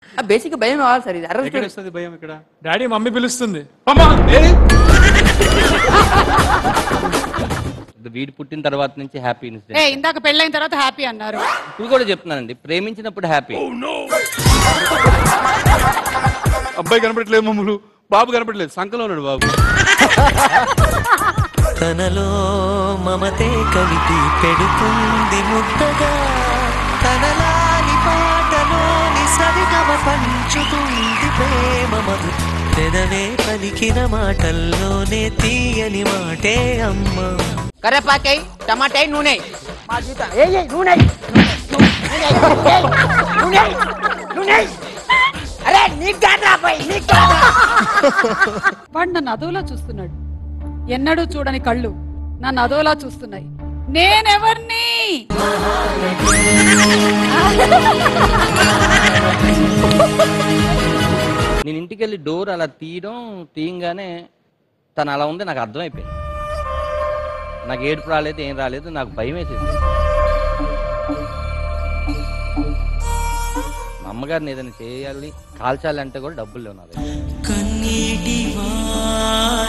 Basic భయం కావాలి sir ఇది ఎక్కడ అరెస్ట్ వస్తుంది భయం ఇక్కడ డాడీ మమ్మీ పిలుస్తుంది అమ్మా, ఏది? వీడు పుట్టిన తర్వాత నుంచి హ్యాపీ ఏ ఇన్సిడెంట్ ఇందాక పెళ్ళైన తర్వాత హ్యాపీ అన్నారు ఇప్పుడు కూడా చెప్తున్నానండి ప్రేమించినప్పుడు హ్యాపీ అబ్బాయి కనపడట్లేదు మమ్మల్ని బాబు కనపడలేదు సంకలో ఉన్నాడు బాబు తనలో మమతే కలిపి పెడుతుంది ముద్దగా తనలాని పాటలోని సరిగమ పంచుతుంది ప్రేమ మధు పెదవే పలికిన మాటల్లోనే తీయని మాటే అమ్మా కరేపాకై టమాటాయి నూనె మా జీవితం ఏ ఏ, నూనె నూనె, ఏయ్, నూనె నూనె అరే నీకు కాదురా అబ్బాయి నీకు కాదురా. వాడు నన్ను అదోలా చూస్తున్నాడు ఎన్నడూ చూడని కళ్ళు నన్ను అదోలా చూస్తున్నాయి నేనెవర్ని నేను ఇంటికి వెళ్ళి డోర్ అలా తీయడం తీయంగానే తను అలా ఉంది నాకు అర్థమైపోయింది నాకు ఏడుపు రాలేదు ఏం రాలేదు నాకు భయం వేసేది మా అమ్మగారిని ఏదైనా చేయాలి కాల్చాలి అంటే కూడా డబ్బులు లేవు నా దగ్గర కన్నీటి వా